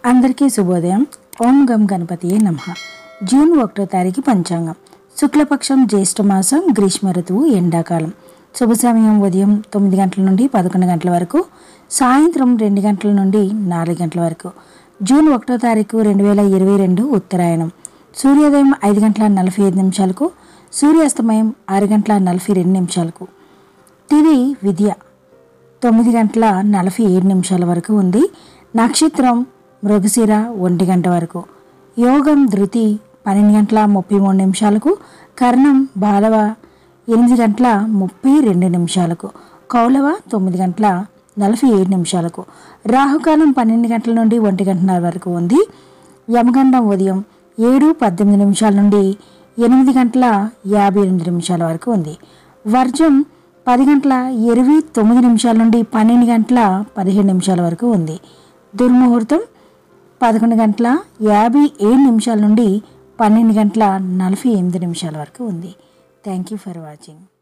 అందరికీ శుభోదయం ఓం గం గణపతియే నమ జూన్ ఒకటో తారీఖు పంచాంగం శుక్లపక్షం జ్యేష్ఠ మాసం గ్రీష్మ ఋతువు ఎండాకాలం శుభ సమయం ఉదయం తొమ్మిది గంటల నుండి పదకొండు గంటల వరకు సాయంత్రం రెండు గంటల నుండి నాలుగు గంటల వరకు జూన్ ఒకటో తారీఖు రెండు వేల ఇరవై రెండు ఉత్తరాయణం సూర్యోదయం ఐదు గంటల నలభై ఐదు నిమిషాలకు సూర్యాస్తమయం ఆరు గంటల నలభై రెండు నిమిషాలకు తిది విద్య తొమ్మిది గంటల నలభై ఏడు నిమిషాల వరకు ఉంది నక్షత్రం మృగశిర ఒంటి గంట వరకు యోగం ధృతి పన్నెండు గంటల ముప్పై మూడు నిమిషాలకు కర్ణం బాలవ ఎనిమిది గంటల ముప్పై రెండు నిమిషాలకు కౌలవ తొమ్మిది గంటల నలభై ఏడు నిమిషాలకు రాహుకాలం పన్నెండు గంటల నుండి ఒంటి గంటన్నర వరకు ఉంది యమగండం ఉదయం ఏడు పద్దెనిమిది నిమిషాల నుండి ఎనిమిది గంటల యాభై ఎనిమిది నిమిషాల వరకు ఉంది వర్జం పది గంటల ఇరవై తొమ్మిది నిమిషాల నుండి పన్నెండు గంటల పదిహేడు నిమిషాల వరకు ఉంది దుర్ముహూర్తం పదకొండు గంటల యాభై ఏడు నిమిషాల నుండి పన్నెండు గంటల నలభై ఎనిమిది నిమిషాల వరకు ఉంది థ్యాంక్ యూ ఫర్ వాచింగ్